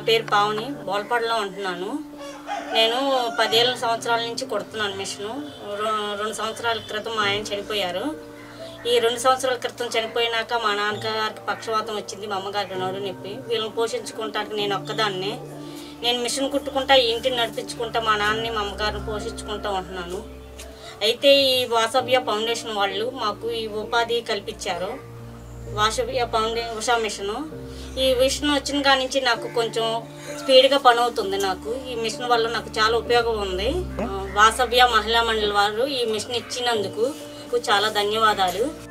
పేరు పావని బోల్పాడులో ఉంటున్నాను నేను పదేళ్ళ సంవత్సరాల నుంచి కుడుతున్నాను మిషను రె- రెండు సంవత్సరాల క్రితం మా ఆయన చనిపోయారు ఈ రెండు సంవత్సరాల క్రితం చనిపోయినాక మా నాన్నగారికి పక్షవాతం వచ్చింది మా అమ్మగారికి నోరు నొప్పి వీళ్ళని పోషించుకుంటానికి నేను ఒక్కదాన్నే నేను మిషన్ కుట్టుకుంటా ఈ ఇంటిని నడిపించుకుంటా మా నాన్నని మా అమ్మగారిని పోషించుకుంటా ఉంటున్నాను అయితే ఈ వాసవ్య ఫౌండేషన్ వాళ్ళు మాకు ఈ ఉపాధి కల్పించారు వాసవ్య ఫౌండే ఉషా మిషను ఈ మిషన్ వచ్చిన కాడి నుంచి నాకు కొంచెం స్పీడ్గా పని అవుతుంది నాకు ఈ మిషన్ వల్ల నాకు చాలా ఉపయోగం ఉంది ఆ, వాసవ్య మహిళా మండలి వారు ఈ మిషన్ ఇచ్చినందుకు చాలా ధన్యవాదాలు